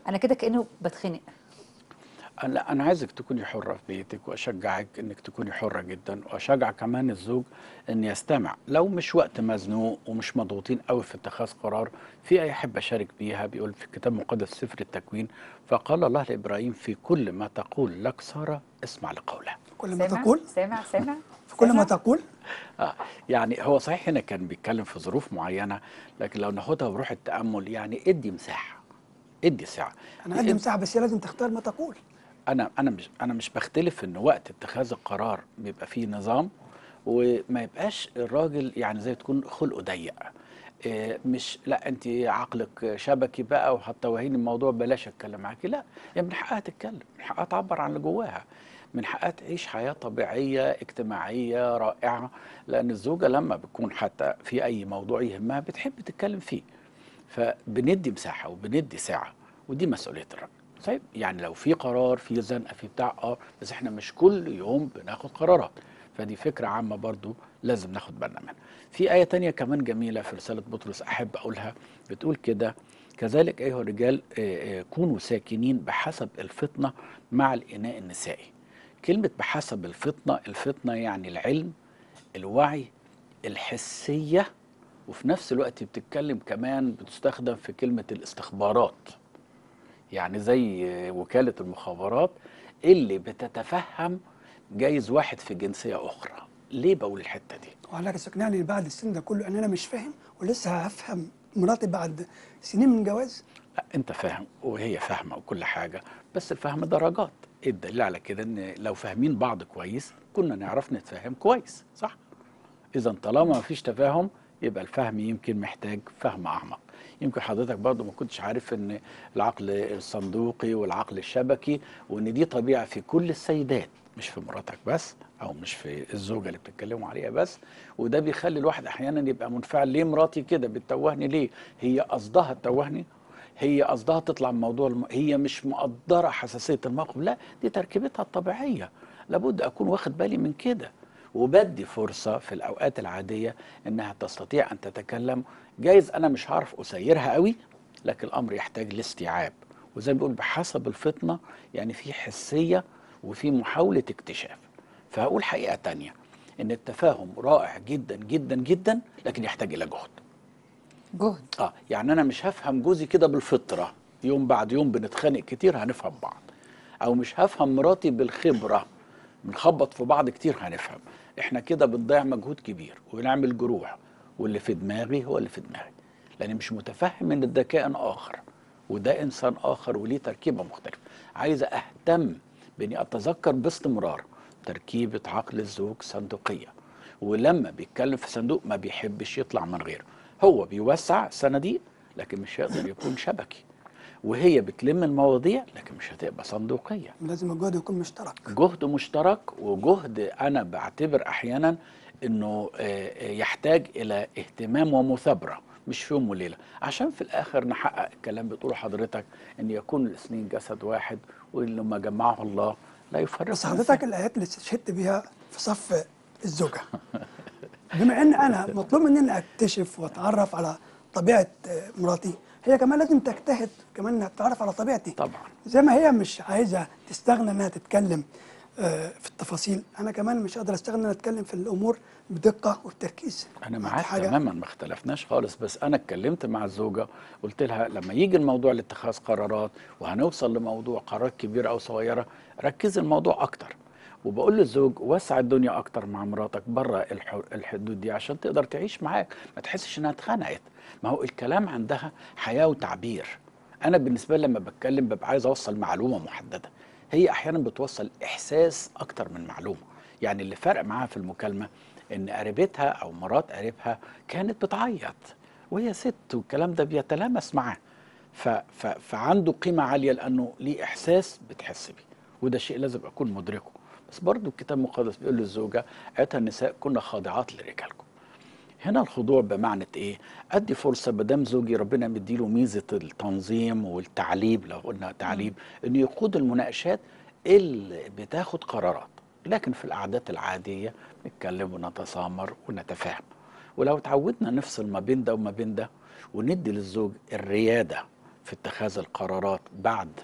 انا كده كانه بتخنق أنا- لا انا عايزك تكوني حره في بيتك واشجعك انك تكوني حره جدا واشجع كمان الزوج ان يستمع لو مش وقت مزنوق ومش مضغوطين قوي في اتخاذ قرار في اي احب اشارك بيها بيقول في الكتاب المقدس سفر التكوين فقال الله لابراهيم في كل ما تقول لك ساره اسمع لقولها كل ما سامع تقول سامع سامع في كل ما سامع؟ تقول آه يعني هو صحيح هنا كان بيتكلم في ظروف معينه لكن لو ناخدها بروح التامل يعني ادي مساحه ادي ساعه انا عندي مساحه بس هي لازم تختار ما تقول انا انا مش انا مش بختلف ان وقت اتخاذ القرار بيبقى فيه نظام وما يبقاش الراجل يعني زي تكون خلقه ضيق إيه، مش لا انت عقلك شبكي بقى وهتوهيني الموضوع بلاش اتكلم معاكي لا هي من حقها تتكلم من حقها تعبر عن اللي جواها من حقها تعيش حياه طبيعيه اجتماعيه رائعه لان الزوجه لما بتكون حتى في اي موضوع يهمها بتحب تتكلم فيه فبندي مساحه وبندي ساعه ودي مسؤوليه الراجل طيب يعني لو في قرار في زنقه في بتاع اه بس احنا مش كل يوم بناخد قرارات فدي فكره عامه برضو لازم ناخد بالنا منها في ايه تانية كمان جميله في رساله بطرس احب اقولها بتقول كده كذلك ايها الرجال آه، آه، كونوا ساكنين بحسب الفطنه مع الاناء النسائي كلمه بحسب الفطنه الفطنه يعني العلم الوعي الحسيه وفي نفس الوقت بتتكلم كمان بتستخدم في كلمه الاستخبارات يعني زي وكالة المخابرات اللي بتتفهم جايز واحد في جنسية أخرى ليه بقول الحتة دي؟ وعلاك تقنعني بعد السن ده كله ان انا مش فاهم ولسه هفهم مراتي بعد سنين من جواز لا أنت فاهم وهي فاهمة وكل حاجة بس الفهم درجات الدليل على كده إن لو فاهمين بعض كويس كنا نعرف نتفاهم كويس صح؟ إذا طالما ما فيش تفاهم يبقى الفهم يمكن محتاج فهم أعمق يمكن حضرتك برضه ما كنتش عارف ان العقل الصندوقي والعقل الشبكي وان دي طبيعه في كل السيدات مش في مراتك بس او مش في الزوجه اللي بتتكلموا عليها بس وده بيخلي الواحد احيانا يبقى منفعل ليه مراتي كده بتتوهني ليه هي قصدها تتوهني هي قصدها تطلع من موضوع الم... هي مش مقدره حساسيه الموقف لا دي تركيبتها الطبيعيه لابد اكون واخد بالي من كده وبدي فرصة في الأوقات العادية إنها تستطيع أن تتكلم جايز أنا مش هعرف أسيرها قوي لكن الأمر يحتاج لاستيعاب وزي ما بيقول بحسب الفطنة يعني في حسية وفي محاولة اكتشاف فهقول حقيقة تانية إن التفاهم رائع جدا جدا جدا لكن يحتاج إلى جهد جهد اه يعني انا مش هفهم جوزي كده بالفطره يوم بعد يوم بنتخانق كتير هنفهم بعض او مش هفهم مراتي بالخبره بنخبط في بعض كتير هنفهم احنا كده بنضيع مجهود كبير وبنعمل جروح واللي في دماغي هو اللي في دماغي لاني مش متفهم ان ده كائن اخر وده انسان اخر وليه تركيبه مختلفه عايز اهتم باني اتذكر باستمرار تركيبه عقل الزوج صندوقيه ولما بيتكلم في صندوق ما بيحبش يطلع من غيره هو بيوسع صناديق لكن مش هيقدر يكون شبكي وهي بتلم المواضيع لكن مش هتبقى صندوقيه لازم الجهد يكون مشترك جهد مشترك وجهد انا بعتبر احيانا انه آه، آه، يحتاج الى اهتمام ومثابره مش في يوم وليله عشان في الاخر نحقق الكلام بتقوله حضرتك ان يكون الاثنين جسد واحد ولما جمعه الله لا يفرق بس حضرتك الايات اللي استشهدت بيها في صف الزوجه بما ان انا مطلوب مني اني اكتشف واتعرف على طبيعه آه، مراتي هي كمان لازم تجتهد كمان انها تتعرف على طبيعتي طبعا زي ما هي مش عايزه تستغنى انها تتكلم آه، في التفاصيل انا كمان مش قادر استغنى ان اتكلم في الامور بدقه وبتركيز انا دي معاك حاجة- تماما ما اختلفناش خالص بس انا اتكلمت مع الزوجه قلت لها لما يجي الموضوع لاتخاذ قرارات وهنوصل لموضوع قرارات كبيره او صغيره ركز الموضوع اكتر وبقول للزوج وسع الدنيا اكتر مع مراتك بره الح- الحدود دي عشان تقدر تعيش معاك ما تحسش انها اتخنقت ما هو الكلام عندها حياه وتعبير انا بالنسبه لي لما بتكلم ببقى عايز اوصل معلومه محدده هي احيانا بتوصل احساس اكتر من معلومه يعني اللي فرق معاها في المكالمه ان قريبتها او مرات قريبها كانت بتعيط وهي ست والكلام ده بيتلامس معاه ف ف فعنده قيمه عاليه لانه ليه احساس بتحس بيه وده شيء لازم اكون مدركه بس برضو الكتاب المقدس بيقول للزوجه ايتها النساء كنا خاضعات لرجالكم هنا الخضوع بمعنى ايه؟ ادي فرصه مدام زوجي ربنا مديله ميزه التنظيم والتعليم لو قلنا تعليم انه يقود المناقشات اللي بتاخد قرارات لكن في القعدات العاديه نتكلم ونتسامر ونتفاهم ولو اتعودنا نفصل ما بين ده وما بين ده وندي للزوج الرياده في اتخاذ القرارات بعد